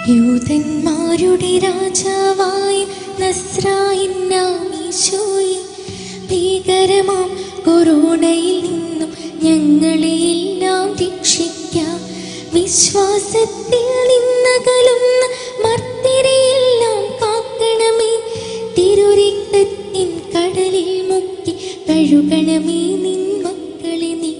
യൂതന്മാരുടെ രാജാവായ നസ്രായിന്നീശോയെ ഭീകരമാം കൊറോണയിൽ നിന്നും ഞങ്ങളെ എല്ലാം രക്ഷിക്കാം വിശ്വാസത്തിൽ നിന്നകലുന്ന മർത്തിരെയെല്ലാം കാക്കണമേ തിരുരക്തത്തിൻ കടലിൽ മുക്കി കഴുകണമേ നിൻ മക്കളെ നീ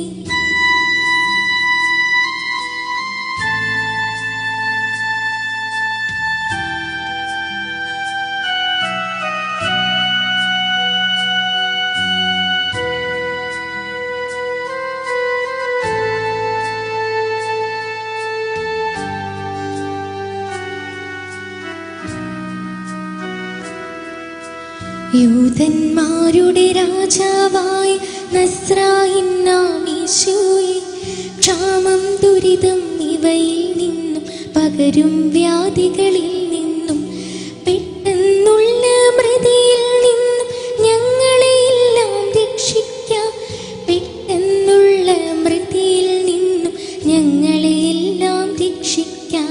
യൂതന്മാരുടെ രാജാവായ നസ്രായിന്നീശോയെ ക്ഷാമം ദുരിതം ഇവയിൽ നിന്നും പകരും വ്യാധികളിൽ നിന്നും പെട്ടെന്നുള്ള മൃതിയിൽ നിന്നും ഞങ്ങളെയെല്ലാം രക്ഷിക്കാം പെട്ടെന്നുള്ള മൃതിയിൽ നിന്നും ഞങ്ങളെയെല്ലാം രക്ഷിക്കാം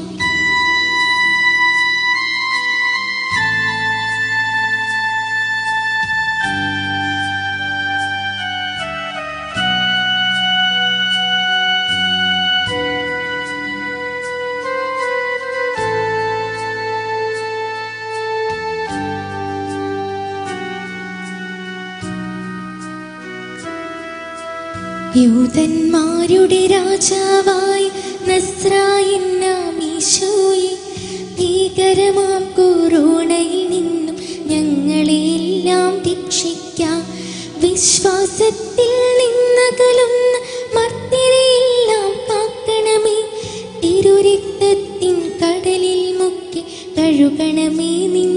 യൂതന്മാരുടെ രാജാവായ നസ്രായിന്നീശോയെ ഭീകരമാം കൊറോണയിൽ നിന്നും ഞങ്ങളെ എല്ലാം രക്ഷിക്കാം വിശ്വാസത്തിൽ നിന്നകലുന്ന മർത്തിരെയെല്ലാം കാക്കണമേ തിരുരക്തത്തിൻ കടലിൽ മുക്കി കഴുകണമേ നിൻ